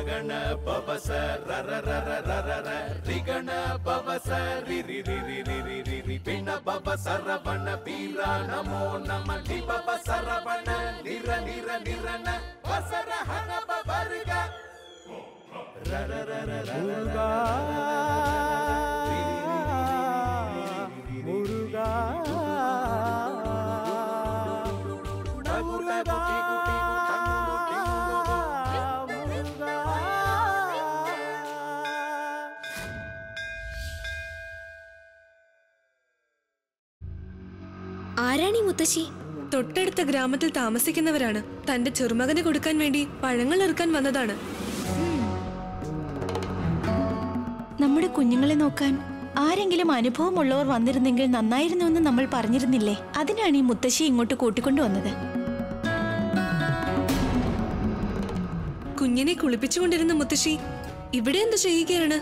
ರಗಣ ಪವಸ ರರ ರರ ರರ ರ ರಿಗಣ ಪವಸ ರಿ ರಿ ರಿ ರಿ ರಿ ರಿ ರಿ ರಿ ಪಿಣ ಪವ ಸರವಣ ಪೀರ ನಮೋ ನಮ ನಿ ಪವ ಸರವಣ ನಿರ ನಿರ ನಿರನ ವಸರ ಹನ ಪವರ್ಗ ರರ ರರ ರರ முருகா முருகா முருகா முருகா ആരാണീ മുത്തശ്ശി തൊട്ടടുത്ത ഗ്രാമത്തിൽ താമസിക്കുന്നവരാണ് തന്റെ ചെറുമകന് കൊടുക്കാൻ വേണ്ടി പഴങ്ങൾ ഇറുക്കാൻ വന്നതാണ് നമ്മുടെ കുഞ്ഞുങ്ങളെ നോക്കാൻ ആരെങ്കിലും അനുഭവമുള്ളവർ വന്നിരുന്നെങ്കിൽ നന്നായിരുന്നുവെന്ന് നമ്മൾ പറഞ്ഞിരുന്നില്ലേ അതിനാണ് ഈ മുത്തശ്ശി ഇങ്ങോട്ട് കൂട്ടിക്കൊണ്ടുവന്നത് കുഞ്ഞിനെ കുളിപ്പിച്ചുകൊണ്ടിരുന്ന മുത്തശ്ശി ഇവിടെ എന്ത് ചെയ്യുകയാണ്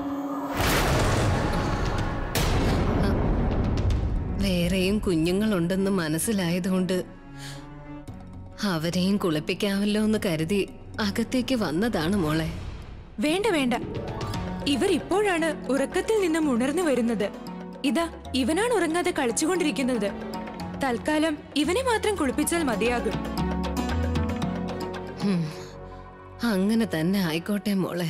വേറെയും കുഞ്ഞുങ്ങളുണ്ടെന്ന് മനസ്സിലായതുകൊണ്ട് അവരെയും കുളിപ്പിക്കാമല്ലോ എന്ന് കരുതി അകത്തേക്ക് വന്നതാണ് മോളെ വേണ്ട വേണ്ട ഇവർ ഇപ്പോഴാണ് ഉറക്കത്തിൽ നിന്നും ഉണർന്നു വരുന്നത് ഇതാ ഇവനാണ് ഉറങ്ങാതെ കളിച്ചുകൊണ്ടിരിക്കുന്നത് തൽക്കാലം ഇവനെ മാത്രം കുളിപ്പിച്ചാൽ മതിയാകും ഹും, അങ്ങനെ തന്നെ ആയിക്കോട്ടെ മോളെ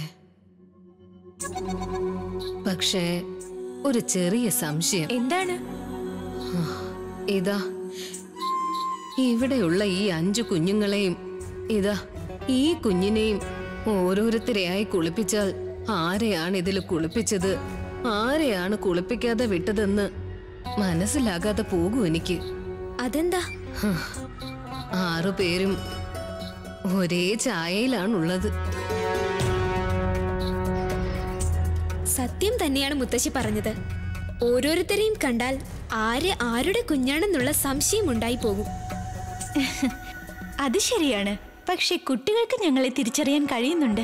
പക്ഷേ ഒരു ചെറിയ സംശയം എന്താണ് ഇതാ ഇവിടെയുള്ള ഈ അഞ്ചു കുഞ്ഞുങ്ങളെയും ഇതാ ഈ കുഞ്ഞിനെയും ഓരോരുത്തരെയായി കുളിപ്പിച്ചാൽ ആരെയാണ് ഇതിൽ കുളിപ്പിച്ചത് ആരെയാണ് കുളിപ്പിക്കാതെ വിട്ടതെന്ന് മനസ്സിലാകാതെ പോകും എനിക്ക് അതെന്താ ഹ്, ആറു പേരും ഒരേ ചായയിലാണുള്ളത് സത്യം തന്നെയാണ് മുത്തശ്ശി പറഞ്ഞത് ഓരോരുത്തരെയും കണ്ടാൽ ആര് ആരുടെ കുഞ്ഞാണെന്നുള്ള സംശയം ഉണ്ടായി പോകും അത് ശരിയാണ് പക്ഷെ കുട്ടികൾക്ക് ഞങ്ങളെ തിരിച്ചറിയാൻ കഴിയുന്നുണ്ട്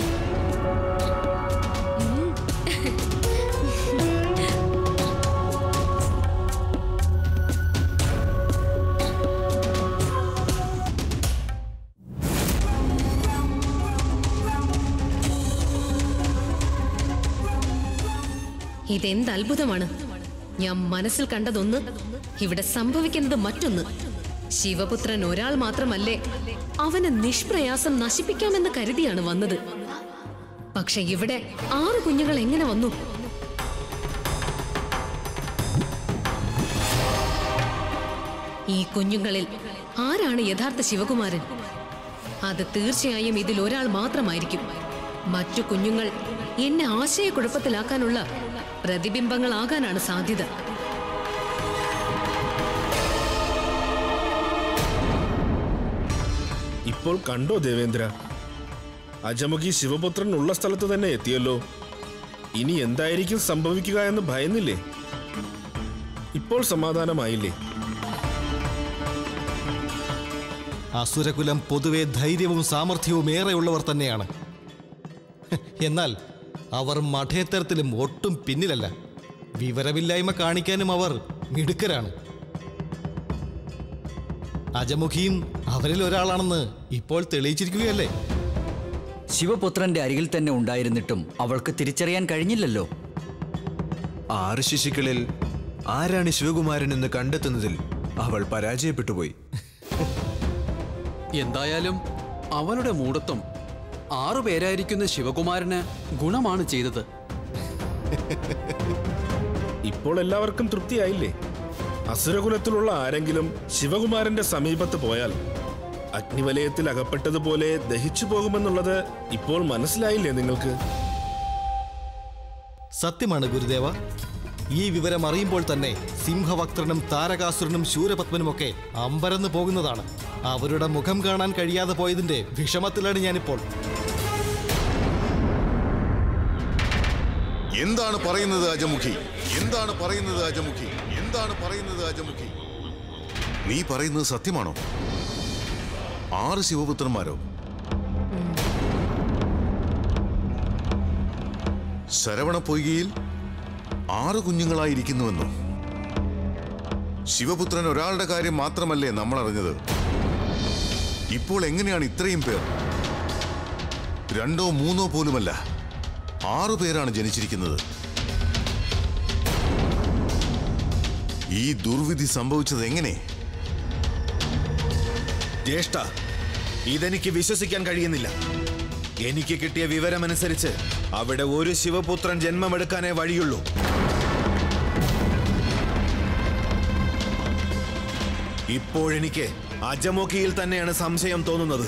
ഇതെന്ത് അത്ഭുതമാണ് ഞാൻ മനസ്സിൽ കണ്ടതൊന്ന് ഇവിടെ സംഭവിക്കുന്നത് മറ്റൊന്ന് ശിവപുത്രൻ ഒരാൾ മാത്രമല്ലേ അവനെ നിഷ്പ്രയാസം നശിപ്പിക്കാമെന്ന് കരുതിയാണ് വന്നത് പക്ഷെ ഇവിടെ ആറ് കുഞ്ഞുങ്ങൾ എങ്ങനെ വന്നു ഈ കുഞ്ഞുങ്ങളിൽ ആരാണ് യഥാർത്ഥ ശിവകുമാരൻ അത് തീർച്ചയായും ഇതിൽ ഒരാൾ മാത്രമായിരിക്കും മറ്റു കുഞ്ഞുങ്ങൾ എന്നെ ആശയക്കുഴപ്പത്തിലാക്കാനുള്ള പ്രതിബിംബങ്ങളാകാനാണ് സാധ്യത ഇപ്പോൾ കണ്ടോ ദേവേന്ദ്ര അജമുഖി ശിവപുത്രൻ ഉള്ള സ്ഥലത്ത് തന്നെ എത്തിയല്ലോ ഇനി എന്തായിരിക്കും സംഭവിക്കുക എന്ന് ഭയന്നില്ലേ ഇപ്പോൾ സമാധാനമായില്ലേ അസുരകുലം പൊതുവെ ധൈര്യവും സാമർഥ്യവും ഏറെയുള്ളവർ തന്നെയാണ് എന്നാൽ അവർ മഠേത്തരത്തിലും ഒട്ടും പിന്നിലല്ല വിവരമില്ലായ്മ കാണിക്കാനും അവർ മിടുക്കരാണ് അജമുഖിയും അവരിൽ ഒരാളാണെന്ന് ഇപ്പോൾ തെളിയിച്ചിരിക്കുകയല്ലേ ശിവപുത്രന്റെ അരികിൽ തന്നെ ഉണ്ടായിരുന്നിട്ടും അവൾക്ക് തിരിച്ചറിയാൻ കഴിഞ്ഞില്ലല്ലോ ആറ് ശിശുക്കളിൽ ആരാണ് ശിവകുമാരൻ എന്ന് കണ്ടെത്തുന്നതിൽ അവൾ പരാജയപ്പെട്ടുപോയി എന്തായാലും അവളുടെ മൂടത്വം ആറുപേരായിരിക്കുന്ന ശിവകുമാരന് ഗുണമാണ് ചെയ്തത് ഇപ്പോൾ എല്ലാവർക്കും തൃപ്തിയായില്ലേ അസുരകുലത്തിലുള്ള ആരെങ്കിലും ശിവകുമാരന്റെ സമീപത്ത് പോയാൽ അഗ്നിവലയത്തിൽ അകപ്പെട്ടതുപോലെ ദഹിച്ചു പോകുമെന്നുള്ളത് ഇപ്പോൾ മനസ്സിലായില്ലേ നിങ്ങൾക്ക് സത്യമാണ് ഗുരുദേവ ഈ വിവരം അറിയുമ്പോൾ തന്നെ സിംഹവക്ത്രനും താരകാസുരനും ശൂരപത്മനുമൊക്കെ അമ്പരന്ന് പോകുന്നതാണ് അവരുടെ മുഖം കാണാൻ കഴിയാതെ പോയതിന്റെ വിഷമത്തിലാണ് ഞാനിപ്പോൾ എന്താണ് പറയുന്നത് അജമുഖി എന്താണ് പറയുന്നത് അജമുഖി എന്താണ് പറയുന്നത് അജമുഖി നീ പറയുന്നത് സത്യമാണോ ആറ് ശിവപുത്രന്മാരോ ശരവണ പൊയ്കയിൽ ആറ് കുഞ്ഞുങ്ങളായിരിക്കുന്നുവെന്നോ ശിവപുത്രൻ ഒരാളുടെ കാര്യം മാത്രമല്ലേ നമ്മൾ അറിഞ്ഞത് ഇപ്പോൾ എങ്ങനെയാണ് ഇത്രയും പേർ രണ്ടോ മൂന്നോ പോലുമല്ല ആറു പേരാണ് ജനിച്ചിരിക്കുന്നത് ഈ ദുർവിധി സംഭവിച്ചത് എങ്ങനെ ജ്യേഷ്ഠ ഇതെനിക്ക് വിശ്വസിക്കാൻ കഴിയുന്നില്ല എനിക്ക് കിട്ടിയ വിവരമനുസരിച്ച് അവിടെ ഒരു ശിവപുത്രൻ ജന്മമെടുക്കാനേ വഴിയുള്ളൂ ഇപ്പോഴെനിക്ക് അജമുഖിയിൽ തന്നെയാണ് സംശയം തോന്നുന്നത്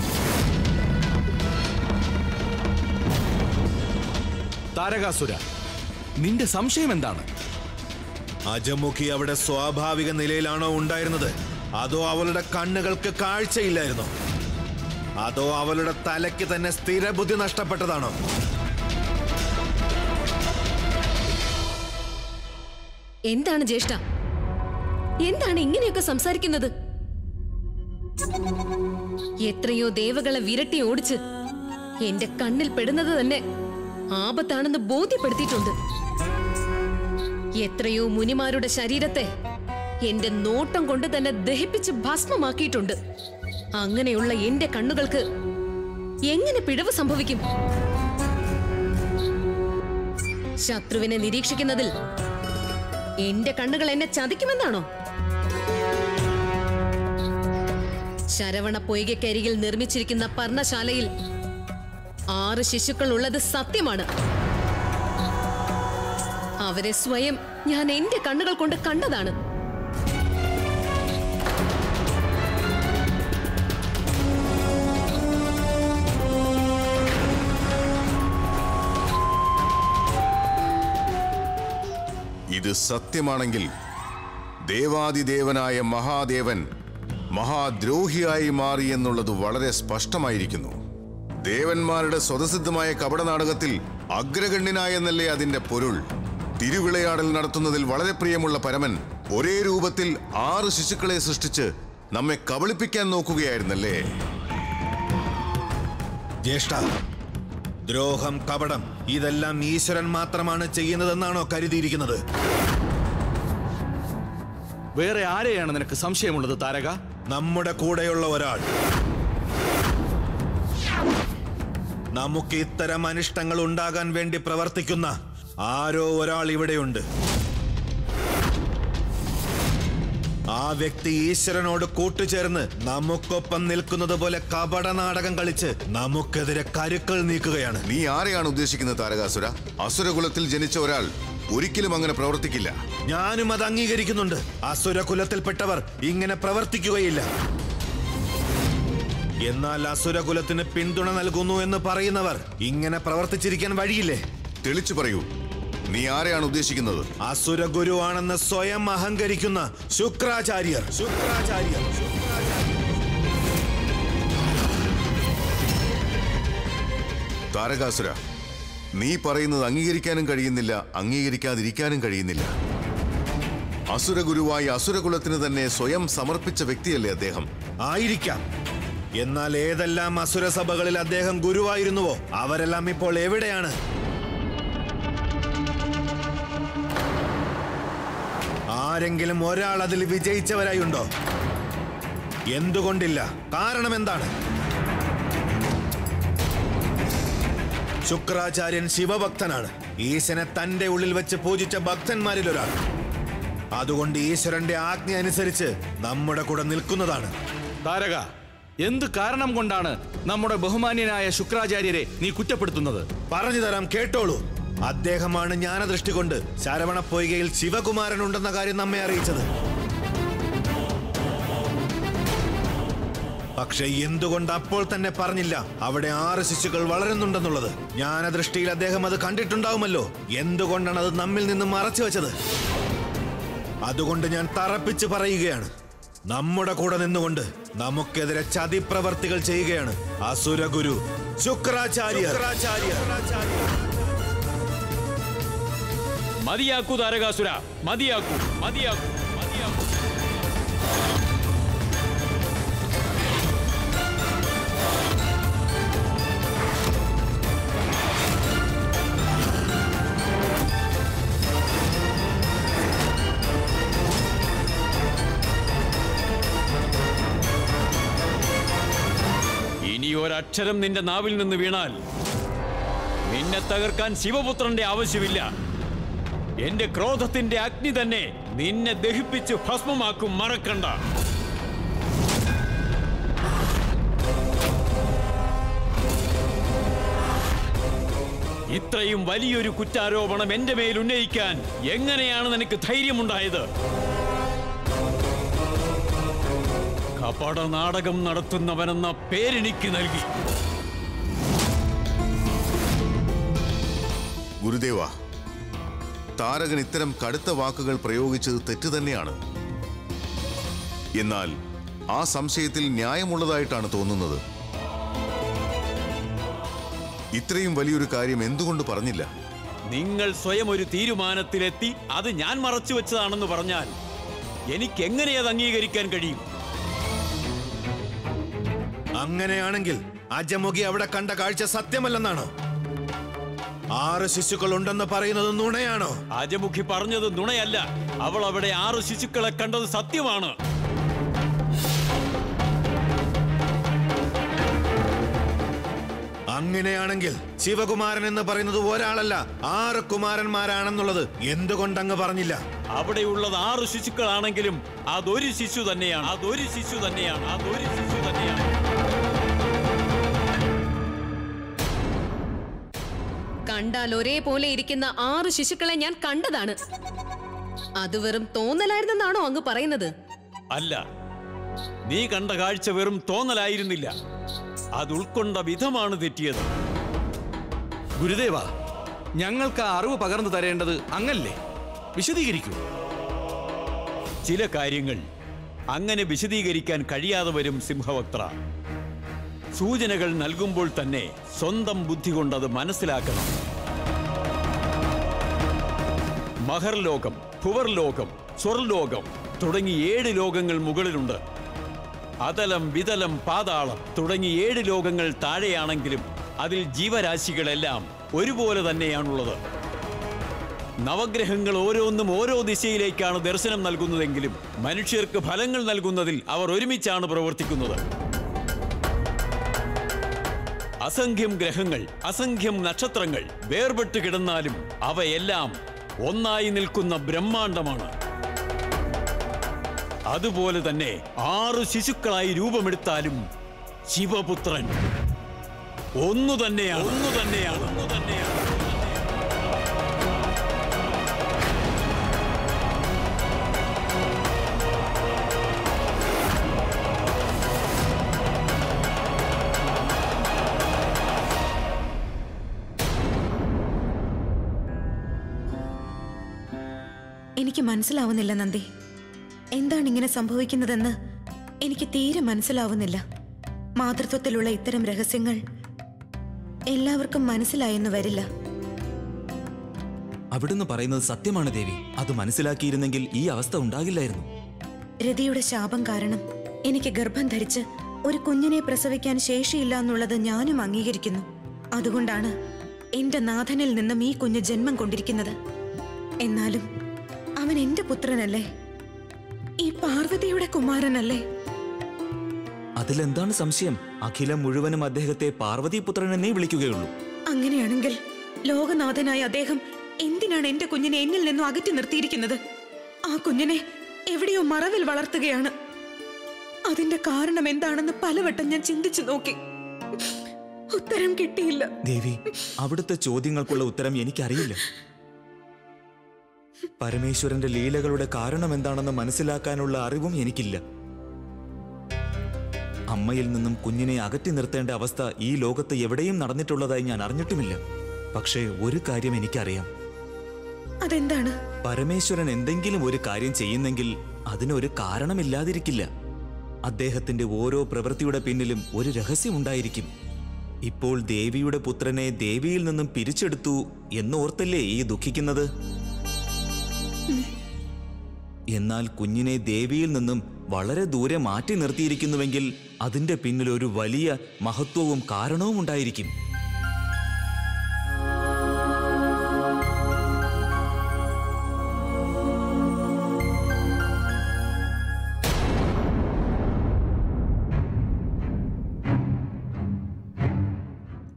താരകാസുര നിന്റെ സംശയം എന്താണ് അജമുഖി അവിടെ സ്വാഭാവിക നിലയിലാണോ ഉണ്ടായിരുന്നത് അതോ അവളുടെ കണ്ണുകൾക്ക് കാഴ്ചയില്ലായിരുന്നോ അതോ അവളുടെ തലയ്ക്ക് തന്നെ സ്ഥിരബുദ്ധി നഷ്ടപ്പെട്ടതാണോ എന്താണ് ജ്യേഷ്ഠ എന്താണ് ഇങ്ങനെയൊക്കെ സംസാരിക്കുന്നത് എത്രയോ ദേവകളെ വിരട്ടി ഓടിച്ച് എന്റെ കണ്ണിൽ പെടുന്നത് തന്നെ ആപത്താണെന്ന് ബോധ്യപ്പെടുത്തിയിട്ടുണ്ട് എത്രയോ മുനിമാരുടെ ശരീരത്തെ എന്റെ നോട്ടം കൊണ്ട് തന്നെ ദഹിപ്പിച്ച് ഭസ്മമാക്കിയിട്ടുണ്ട് അങ്ങനെയുള്ള എന്റെ കണ്ണുകൾക്ക് എങ്ങനെ പിഴവ് സംഭവിക്കും ശത്രുവിനെ നിരീക്ഷിക്കുന്നതിൽ എന്റെ കണ്ണുകൾ എന്നെ ചതിക്കുമെന്നാണോ ശരവണ പൊയ്കക്കരികിൽ നിർമ്മിച്ചിരിക്കുന്ന പർണശാലയിൽ ആറ് ശിശുക്കൾ ഉള്ളത് സത്യമാണ് അവരെ സ്വയം ഞാൻ എന്റെ കണ്ണുകൾ കൊണ്ട് കണ്ടതാണ് ഇത് സത്യമാണെങ്കിൽ ദേവാദിദേവനായ മഹാദേവൻ മഹാദ്രോഹിയായി മാറി എന്നുള്ളത് വളരെ സ്പഷ്ടമായിരിക്കുന്നു ദേവന്മാരുടെ സ്വതസിദ്ധമായ കപടനാടകത്തിൽ അഗ്രഗണ്യനായെന്നല്ലേ അതിന്റെ പൊരുൾ തിരുവിളയാടൽ നടത്തുന്നതിൽ വളരെ പ്രിയമുള്ള പരമൻ ഒരേ രൂപത്തിൽ ആറ് ശിശുക്കളെ സൃഷ്ടിച്ച് നമ്മെ കബളിപ്പിക്കാൻ നോക്കുകയായിരുന്നല്ലേ ജ്യേഷ്ഠ ദ്രോഹം കപടം ഇതെല്ലാം ഈശ്വരൻ മാത്രമാണ് ചെയ്യുന്നതെന്നാണോ കരുതിയിരിക്കുന്നത് വേറെ ആരെയാണ് നിനക്ക് സംശയമുള്ളത് താരക നമ്മുടെ കൂടെയുള്ള ഒരാൾ നമുക്ക് ഇത്തരം അനിഷ്ടങ്ങൾ ഉണ്ടാകാൻ വേണ്ടി പ്രവർത്തിക്കുന്ന ആരോ ഒരാൾ ഇവിടെയുണ്ട് ആ വ്യക്തി ഈശ്വരനോട് കൂട്ടുചേർന്ന് നമുക്കൊപ്പം നിൽക്കുന്നത് പോലെ കപട നാടകം കളിച്ച് നമുക്കെതിരെ കരുക്കൾ നീക്കുകയാണ് നീ ആരെയാണ് ഉദ്ദേശിക്കുന്നത് താരകാസുര അസുരകുലത്തിൽ ജനിച്ച ഒരാൾ ഒരിക്കലും അങ്ങനെ പ്രവർത്തിക്കില്ല ഞാനും അത് അംഗീകരിക്കുന്നുണ്ട് അസുരകുലത്തിൽപ്പെട്ടവർ ഇങ്ങനെ പ്രവർത്തിക്കുകയില്ല എന്നാൽ അസുരകുലത്തിന് പിന്തുണ നൽകുന്നു എന്ന് പറയുന്നവർ ഇങ്ങനെ പ്രവർത്തിച്ചിരിക്കാൻ വഴിയില്ലേ തെളിച്ചു പറയൂ നീ ആരെയാണ് ഉദ്ദേശിക്കുന്നത് അസുര ഗുരുവാണെന്ന് സ്വയം അഹങ്കരിക്കുന്ന ശുക്രാചാര്യർ ശുക്രാചാര്യർ താരകാസുര നീ പറയുന്നത് അംഗീകരിക്കാനും കഴിയുന്നില്ല അംഗീകരിക്കാതിരിക്കാനും കഴിയുന്നില്ല അസുരഗുരുവായി അസുരകുലത്തിന് തന്നെ സ്വയം സമർപ്പിച്ച വ്യക്തിയല്ലേ അദ്ദേഹം ആയിരിക്കാം എന്നാൽ ഏതെല്ലാം അസുരസഭകളിൽ അദ്ദേഹം ഗുരുവായിരുന്നുവോ അവരെല്ലാം ഇപ്പോൾ എവിടെയാണ് ആരെങ്കിലും ഒരാൾ അതിൽ വിജയിച്ചവരായി ഉണ്ടോ എന്തുകൊണ്ടില്ല കാരണം എന്താണ് ശുക്രാചാര്യൻ ശിവഭക്തനാണ് ഈശനെ തന്റെ ഉള്ളിൽ വെച്ച് പൂജിച്ച ഭക്തന്മാരിൽ ഒരാൾ അതുകൊണ്ട് ഈശ്വരന്റെ ആജ്ഞ അനുസരിച്ച് നമ്മുടെ കൂടെ നിൽക്കുന്നതാണ് താരക എന്ത് കാരണം കൊണ്ടാണ് നമ്മുടെ ബഹുമാന്യനായ ശുക്രാചാര്യരെ നീ കുറ്റപ്പെടുത്തുന്നത് പറഞ്ഞു തരാം കേട്ടോളൂ അദ്ദേഹമാണ് ജ്ഞാനദൃഷ്ടി കൊണ്ട് ശരവണ പൊയ്കയിൽ ശിവകുമാരൻ ഉണ്ടെന്ന കാര്യം നമ്മെ അറിയിച്ചത് പക്ഷെ എന്തുകൊണ്ട് അപ്പോൾ തന്നെ പറഞ്ഞില്ല അവിടെ ആറ് ശിശുക്കൾ വളരുന്നുണ്ടെന്നുള്ളത് ജ്ഞാനദൃഷ്ടിയിൽ അദ്ദേഹം അത് കണ്ടിട്ടുണ്ടാവുമല്ലോ എന്തുകൊണ്ടാണ് അത് നമ്മിൽ നിന്ന് മറച്ചു വെച്ചത് അതുകൊണ്ട് ഞാൻ തറപ്പിച്ച് പറയുകയാണ് നമ്മുടെ കൂടെ നിന്നുകൊണ്ട് നമുക്കെതിരെ ചതിപ്രവർത്തികൾ ചെയ്യുകയാണ് അസുരഗുരു ശുക്രാചാര്യ മതിയാക്കൂ താരകാസുര മതിയാക്കൂ മതിയാക്കൂ മതിയാക്കൂ ഇനി ഒരല്പ ഒരക്ഷരം നിന്റെ നാവിൽ നിന്ന് വീണാൽ നിന്നെ തകർക്കാൻ ശിവപുത്രന്റെ ആവശ്യമില്ല എന്റെ ക്രോധത്തിന്റെ അഗ്നി തന്നെ നിന്നെ ദഹിപ്പിച്ച് ഭസ്മമാക്കും മറക്കണ്ട ഇത്രയും വലിയൊരു കുറ്റാരോപണം എന്റെ മേൽ ഉന്നയിക്കാൻ എങ്ങനെയാണ് നിനക്ക് ധൈര്യമുണ്ടായത് കപട നാടകം നടത്തുന്നവനെന്ന പേരെനിക്ക് നൽകി ഗുരുദേവ താരകൻ ഇത്തരം കടുത്ത വാക്കുകൾ പ്രയോഗിച്ചത് തെറ്റ് തന്നെയാണ് എന്നാൽ ആ സംശയത്തിൽ ന്യായമുള്ളതായിട്ടാണ് തോന്നുന്നത് ഇത്രയും വലിയൊരു കാര്യം എന്തുകൊണ്ട് പറഞ്ഞില്ല നിങ്ങൾ സ്വയം ഒരു തീരുമാനത്തിലെത്തി അത് ഞാൻ മറച്ചു വെച്ചതാണെന്ന് പറഞ്ഞാൽ എനിക്ക് എങ്ങനെ അത് അംഗീകരിക്കാൻ കഴിയും അങ്ങനെയാണെങ്കിൽ അജമുഖി അവിടെ കണ്ട കാഴ്ച സത്യമല്ലെന്നാണോ ആറ് ശിശുക്കൾ ഉണ്ടെന്ന് പറയുന്നത് നുണയാണോ അജമുഖി പറഞ്ഞത് നുണയല്ല അവൾ അവിടെ ആറ് ശിശുക്കളെ കണ്ടത് സത്യമാണ് അങ്ങനെയാണെങ്കിൽ ശിവകുമാരൻ എന്ന് പറയുന്നത് ഒരാളല്ല ആറ് കുമാരന്മാരാണെന്നുള്ളത് എന്തുകൊണ്ടങ്ങ് പറഞ്ഞില്ല അവിടെയുള്ളത് ആറ് ശിശുക്കളാണെങ്കിലും അതൊരു ശിശു തന്നെയാണ് അതൊരു ശിശു തന്നെയാണ് അതൊരു ശിശു തന്നെയാണ് കണ്ടാൽ ഒരേപോലെ ഇരിക്കുന്ന ആറ് ശിശുക്കളെ ഞാൻ കണ്ടതാണ് അത് വെറും തോന്നലായിരുന്നെന്നാണോ അങ്ങ് പറയുന്നത് അല്ല നീ കണ്ട കാഴ്ച വെറും തോന്നലായിരുന്നില്ല അത് ഉൾക്കൊണ്ട വിധമാണ് തെറ്റിയത് ഗുരുദേവ ഞങ്ങൾക്ക് ആ അറിവ് പകർന്നു തരേണ്ടത് അങ്ങല്ലേ വിശദീകരിക്കൂ ചില കാര്യങ്ങൾ അങ്ങനെ വിശദീകരിക്കാൻ കഴിയാതെ വരും സിംഹവക്ത്ര സൂചനകൾ നൽകുമ്പോൾ തന്നെ സ്വന്തം ബുദ്ധി കൊണ്ടത് മനസ്സിലാക്കണം മഹർലോകം ഭുവർലോകം സ്വർലോകം തുടങ്ങി ഏഴ് ലോകങ്ങൾ മുകളിലുണ്ട് അതലം വിതലം പാതാളം തുടങ്ങി ഏഴ് ലോകങ്ങൾ താഴെയാണെങ്കിലും അതിൽ ജീവരാശികളെല്ലാം ഒരുപോലെ തന്നെയാണുള്ളത് നവഗ്രഹങ്ങൾ ഓരോന്നും ഓരോ ദിശയിലേക്കാണ് ദർശനം നൽകുന്നതെങ്കിലും മനുഷ്യർക്ക് ഫലങ്ങൾ നൽകുന്നതിൽ അവർ ഒരുമിച്ചാണ് പ്രവർത്തിക്കുന്നത് അസംഖ്യം ഗ്രഹങ്ങൾ അസംഖ്യം നക്ഷത്രങ്ങൾ വേർപെട്ട് കിടന്നാലും അവയെല്ലാം ഒന്നായി നിൽക്കുന്ന ബ്രഹ്മാണ്ടമാണ് അതുപോലെ തന്നെ ആറ് ശിശുക്കളായി രൂപമെടുത്താലും ശിവപുത്രൻ ഒന്നു തന്നെയാണ് ഒന്നു തന്നെയാണ് ഒന്നു തന്നെയാണ് എനിക്ക് മനസ്സിലാവുന്നില്ല നന്ദി എന്താണ് ഇങ്ങനെ സംഭവിക്കുന്നതെന്ന് എനിക്ക് തീരെ മനസ്സിലാവുന്നില്ല മാതൃത്വത്തിലുള്ള ഇത്തരം രഹസ്യങ്ങൾ എല്ലാവർക്കും മനസ്സിലായെന്ന് വരില്ല അവിടുന്ന് പറയുന്നത് സത്യമാണ് ദേവി അത് മനസ്സിലാക്കിയിരുന്നെങ്കിൽ ഈ അവസ്ഥ ഉണ്ടാകില്ലായിരുന്നു രതിയുടെ ശാപം കാരണം എനിക്ക് ഗർഭം ധരിച്ച് ഒരു കുഞ്ഞിനെ പ്രസവിക്കാൻ ശേഷിയില്ല എന്നുള്ളത് ഞാനും അംഗീകരിക്കുന്നു അതുകൊണ്ടാണ് എന്റെ നാഥനിൽ നിന്നും ഈ കുഞ്ഞ് ജന്മം കൊണ്ടിരിക്കുന്നത് എന്നാലും അവൻ എന്റെ പുത്രനല്ലേ ഈ പാർവതിയുടെ കുമാരനല്ലേ അതിലെന്താണ് സംശയം അഖിലം മുഴുവനും അദ്ദേഹത്തെ പാർവതീപുത്രൻ എന്നേ വിളിക്കുകയുള്ളൂ അങ്ങനെയാണെങ്കിൽ ലോകനാഥനായ അദ്ദേഹം എന്തിനാണ് എന്റെ കുഞ്ഞിനെ എന്നിൽ നിന്നും അകറ്റി നിർത്തിയിരിക്കുന്നത് ആ കുഞ്ഞിനെ എവിടെയോ മറവിൽ വളർത്തുകയാണ് അതിന്റെ കാരണം എന്താണെന്ന് പലവട്ടം ഞാൻ ചിന്തിച്ചു നോക്കി ഉത്തരം കിട്ടിയില്ല ദേവി അവിടുത്തെ ചോദ്യങ്ങൾക്കുള്ള ഉത്തരം എനിക്കറിയില്ല പരമേശ്വരന്റെ ലീലകളുടെ കാരണം എന്താണെന്ന് മനസ്സിലാക്കാനുള്ള അറിവും എനിക്കില്ല അമ്മയിൽ നിന്നും കുഞ്ഞിനെ അകറ്റി നിർത്തേണ്ട അവസ്ഥ ഈ ലോകത്ത് എവിടെയും നടന്നിട്ടുള്ളതായി ഞാൻ അറിഞ്ഞിട്ടുമില്ല പക്ഷേ ഒരു കാര്യം എനിക്കറിയാം അതെന്താണ് പരമേശ്വരൻ എന്തെങ്കിലും ഒരു കാര്യം ചെയ്യുന്നെങ്കിൽ അതിനൊരു കാരണമില്ലാതിരിക്കില്ല അദ്ദേഹത്തിന്റെ ഓരോ പ്രവൃത്തിയുടെ പിന്നിലും ഒരു രഹസ്യമുണ്ടായിരിക്കും ഇപ്പോൾ ദേവിയുടെ പുത്രനെ ദേവിയിൽ നിന്നും പിരിച്ചെടുത്തു എന്നോർത്തല്ലേ ഈ ദുഃഖിക്കുന്നത് എന്നാൽ കുഞ്ഞിനെ ദേവിയിൽ നിന്നും വളരെ ദൂരെ മാറ്റി നിർത്തിയിരിക്കുന്നുവെങ്കിൽ അതിന്റെ പിന്നിൽ ഒരു വലിയ മഹത്വവും കാരണവും ഉണ്ടായിരിക്കും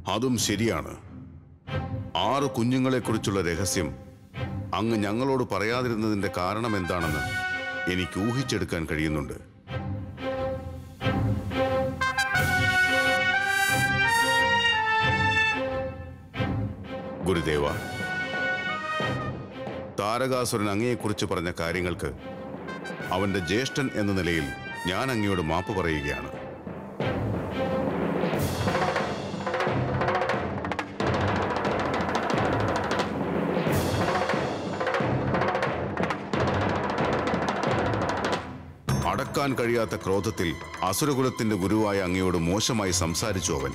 അതും ശരിയാണ് ആറ് കുഞ്ഞുങ്ങളെക്കുറിച്ചുള്ള രഹസ്യം അങ്ങ് ഞങ്ങളോട് പറയാതിരുന്നതിന്റെ കാരണം എന്താണെന്ന് എനിക്ക് ഊഹിച്ചെടുക്കാൻ കഴിയുന്നുണ്ട് ഗുരുദേവ താരകാസുരൻ അങ്ങയെക്കുറിച്ച് പറഞ്ഞ കാര്യങ്ങൾക്ക് അവന്റെ ജ്യേഷ്ഠൻ എന്ന നിലയിൽ ഞാൻ അങ്ങയോട് മാപ്പ് പറയുകയാണ് അടക്കാൻ കഴിയാത്ത ക്രോധത്തിൽ അസുരകുലത്തിന്റെ ഗുരുവായ അങ്ങയോട് മോശമായി സംസാരിച്ചു അവൻ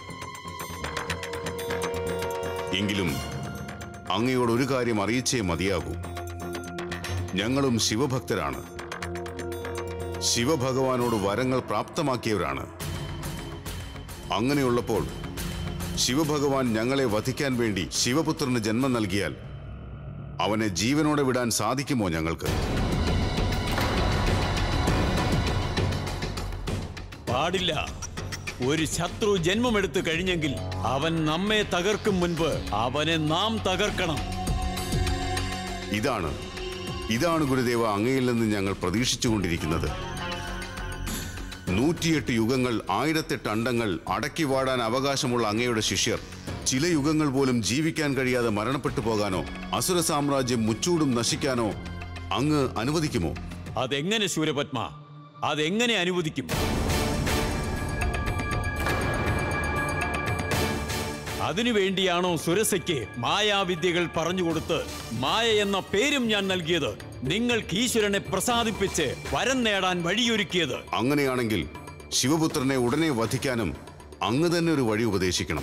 എങ്കിലും അങ്ങയോട് ഒരു കാര്യം അറിയിച്ചേ മതിയാകൂ ഞങ്ങളും ശിവഭക്തരാണ് ശിവഭഗവാനോട് വരങ്ങൾ പ്രാപ്തമാക്കിയവരാണ് അങ്ങനെയുള്ളപ്പോൾ ശിവഭഗവാൻ ഞങ്ങളെ വധിക്കാൻ വേണ്ടി ശിവപുത്രന് ജന്മം നൽകിയാൽ അവനെ ജീവനോടെ വിടാൻ സാധിക്കുമോ ഞങ്ങൾക്ക് പാടില്ല ഒരു ശത്രു ജന്മമെടുത്തു കഴിഞ്ഞെങ്കിൽ അവൻ നമ്മെ തകർക്കും മുൻപ് അവനെ നാം തകർക്കണം ഇതാണ് ഇതാണ് ഗുരുദേവ അങ്ങയിൽ നിന്ന് ഞങ്ങൾ പ്രതീക്ഷിച്ചുകൊണ്ടിരിക്കുന്നത് നൂറ്റിയെട്ട് യുഗങ്ങൾ ആയിരത്തെട്ട് അണ്ടങ്ങൾ അടക്കി വാടാൻ അവകാശമുള്ള അങ്ങയുടെ ശിഷ്യർ ചില യുഗങ്ങൾ പോലും ജീവിക്കാൻ കഴിയാതെ മരണപ്പെട്ടു പോകാനോ അസുര സാമ്രാജ്യം മുച്ചൂടും നശിക്കാനോ അങ്ങ് അനുവദിക്കുമോ അതെങ്ങനെ ശൂരപത്മ അതെങ്ങനെ അനുവദിക്കും അതിനുവേണ്ടിയാണോ സുരസയ്ക്ക് മായാവിദ്യകൾ പറഞ്ഞുകൊടുത്ത് മായ എന്ന പേരും ഞാൻ നൽകിയത് നിങ്ങൾക്ക് ഈശ്വരനെ പ്രസാദിപ്പിച്ച് വരം നേടാൻ വഴിയൊരുക്കിയത് അങ്ങനെയാണെങ്കിൽ ശിവപുത്രനെ ഉടനെ വധിക്കാനും അങ്ങ് തന്നെ ഒരു വഴി ഉപദേശിക്കണം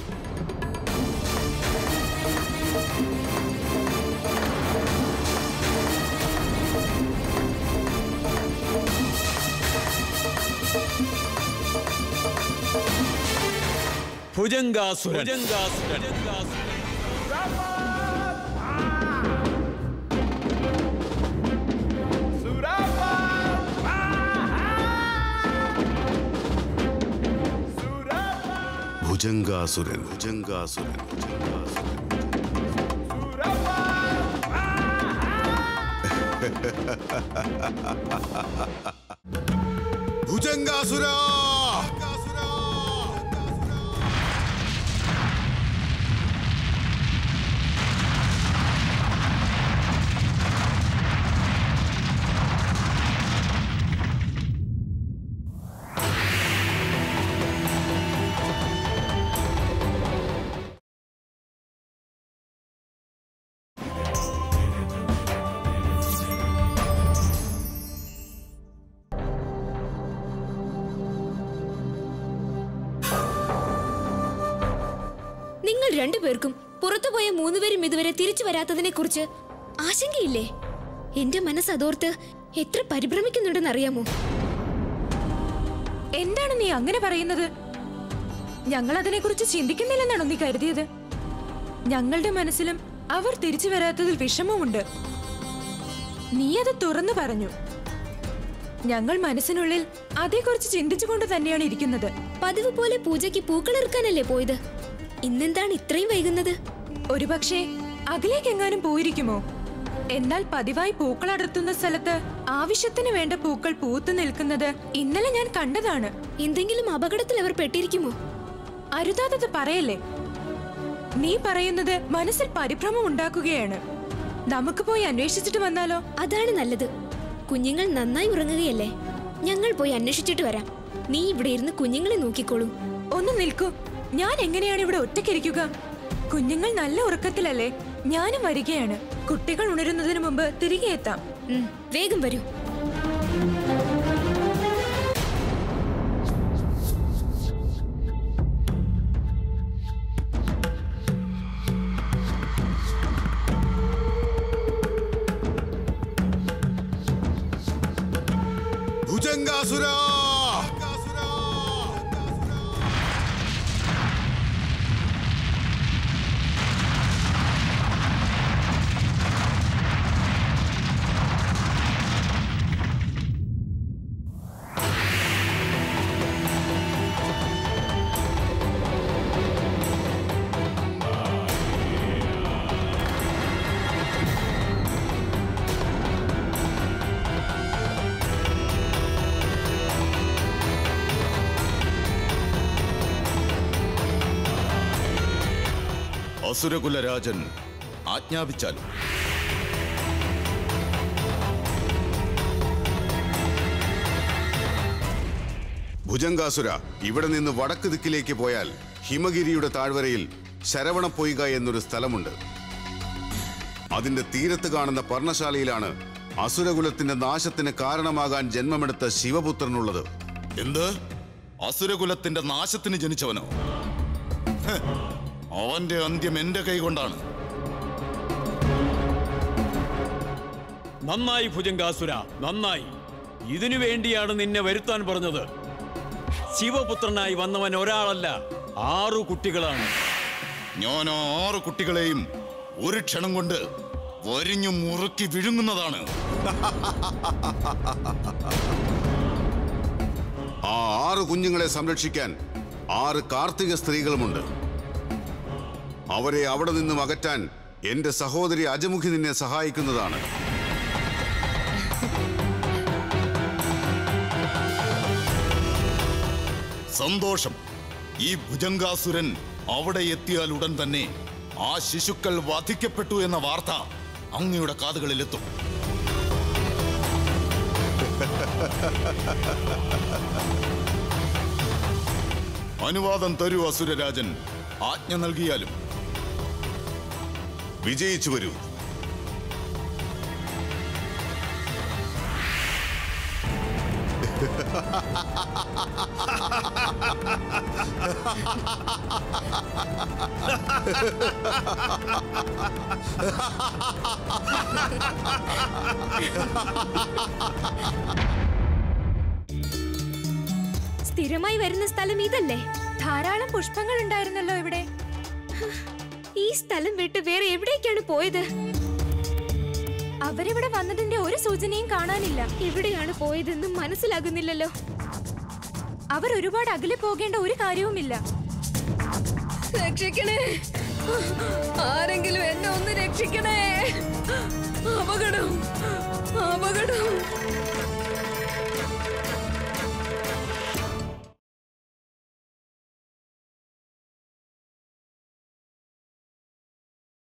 ഭുജംഗാസുരൻ ഭുജംഗാസുരൻ ഭുജംഗാസുരൻ ഭുജംഗാസുരൻ ഭുജംഗാസുരൻ ഭുജംഗാസുര നിങ്ങൾ രണ്ടുപേർക്കും പുറത്തുപോയ മൂന്നുപേരും ഇതുവരെ തിരിച്ചു വരാത്തതിനെ കുറിച്ച് ആശങ്കയില്ലേ എന്റെ മനസ്സ് അതോർത്ത് എത്ര പരിഭ്രമിക്കുന്നുണ്ടെന്ന് അറിയാമോ എന്താണ് നീ അങ്ങനെ പറയുന്നത് ഞങ്ങൾ അതിനെക്കുറിച്ച് ചിന്തിക്കുന്നില്ലെന്നാണോ നീ കരുതിയത് ഞങ്ങളുടെ മനസ്സിലും അവർ തിരിച്ചു വരാത്തതിൽ വിഷമമുണ്ട് നീ അത് തുറന്നു പറഞ്ഞു ഞങ്ങൾ മനസ്സിനുള്ളിൽ അതേക്കുറിച്ച് ചിന്തിച്ചുകൊണ്ട് തന്നെയാണ് ഇരിക്കുന്നത് പതിവ് പോലെ പൂജയ്ക്ക് പൂക്കളിറക്കാനല്ലേ പോയത് ഇന്നെന്താണ് ഇത്രയും വൈകുന്നത് ഒരുപക്ഷെ അതിലേക്കെങ്ങാനും പോയിരിക്കുമോ എന്നാൽ പതിവായി പൂക്കൾ അടർത്തുന്ന സ്ഥലത്ത് ആവശ്യത്തിന് വേണ്ട പൂക്കൾ പൂത്തു നിൽക്കുന്നത് ഇന്നലെ ഞാൻ കണ്ടതാണ് എന്തെങ്കിലും അപകടത്തിൽ അവർ പെട്ടിരിക്കുമോ അരുതാത്തത് പറയല്ലേ നീ പറയുന്നത് മനസ്സിൽ പരിഭ്രമം ഉണ്ടാക്കുകയാണ് നമുക്ക് പോയി അന്വേഷിച്ചിട്ട് വന്നാലോ അതാണ് നല്ലത് കുഞ്ഞുങ്ങൾ നന്നായി ഉറങ്ങുകയല്ലേ ഞങ്ങൾ പോയി അന്വേഷിച്ചിട്ട് വരാം നീ ഇവിടെ ഇരുന്ന് കുഞ്ഞുങ്ങളെ നോക്കിക്കോളൂ ഒന്ന് നിൽക്കൂ ഞാൻ എങ്ങനെയാണ് ഇവിടെ ഒറ്റയ്ക്കിരിക്കുക കുഞ്ഞുങ്ങൾ നല്ല ഉറക്കത്തിലല്ലേ ഞാനും വരികയാണ് കുട്ടികൾ ഉണരുന്നതിന് മുമ്പ് തിരികെ എത്താം വേഗം വരൂ ഭുജംഗാസുര അസുരകുലരാജൻ ആജ്ഞാപിച്ചാലും ഭുജങ്കാസുര ഇവിടെ നിന്ന് വടക്ക് ദിക്കിലേക്ക് പോയാൽ ഹിമഗിരിയുടെ താഴ്വരയിൽ ശരവണപ്പൊയ്ക എന്നൊരു സ്ഥലമുണ്ട് അതിന്റെ തീരത്ത് കാണുന്ന പർണശാലയിലാണ് അസുരകുലത്തിന്റെ നാശത്തിന് കാരണമാകാൻ ജന്മമെടുത്ത ശിവപുത്രനുള്ളത് എന്ത് അസുരകുലത്തിന്റെ നാശത്തിന് ജനിച്ചവനോ ഹ്, അവന്റെ അന്ത്യം എന്റെ കൈകൊണ്ടാണ് നന്നായി ഭുജങ്കാസുര നന്നായി ഇതിനു വേണ്ടിയാണ് നിന്നെ വരുത്താൻ പറഞ്ഞത് ശിവപുത്രനായി വന്നവൻ ഒരാളല്ല ആറു കുട്ടികളാണ് ഞാൻ ആ ആറ് കുട്ടികളെയും ഒരു ക്ഷണം കൊണ്ട് വരിഞ്ഞു മുറുക്കി വിഴുങ്ങുന്നതാണ് ആ ആറ് കുഞ്ഞുങ്ങളെ സംരക്ഷിക്കാൻ ആറ് കാർത്തിക സ്ത്രീകളുമുണ്ട് അവരെ അവിടെ നിന്നും അകറ്റാൻ എന്റെ സഹോദരി അജമുഖി നിന്നെ സഹായിക്കുന്നതാണ് സന്തോഷം ഈ ഭുജങ്കാസുരൻ അവിടെ എത്തിയാൽ ഉടൻ തന്നെ ആ ശിശുക്കൾ വധിക്കപ്പെട്ടു എന്ന വാർത്ത അങ്ങയുടെ കാതുകളിലെത്തും അനുവാദം തരൂ അസുരരാജൻ ആജ്ഞ നൽകിയാലും വിജയിച്ചു വരൂ സ്ഥിരമായി വരുന്ന സ്ഥലം ഇതല്ലേ ധാരാളം പുഷ്പങ്ങൾ ഉണ്ടായിരുന്നല്ലോ ഇവിടെ ഈ സ്ഥലം വിട്ട് വേറെ എവിടേക്കാണ് പോയത് അവരിവിടെ വന്നതിന്റെ ഒരു സൂചനയും കാണാനില്ല എവിടെയാണ് പോയതെന്നും മനസ്സിലാകുന്നില്ലല്ലോ അവർ ഒരുപാട് അകലെ പോകേണ്ട ഒരു കാര്യവുമില്ല രക്ഷിക്കണേ ആരെങ്കിലും എന്നെ ഒന്ന് രക്ഷിക്കണേ അപകടം അപകടം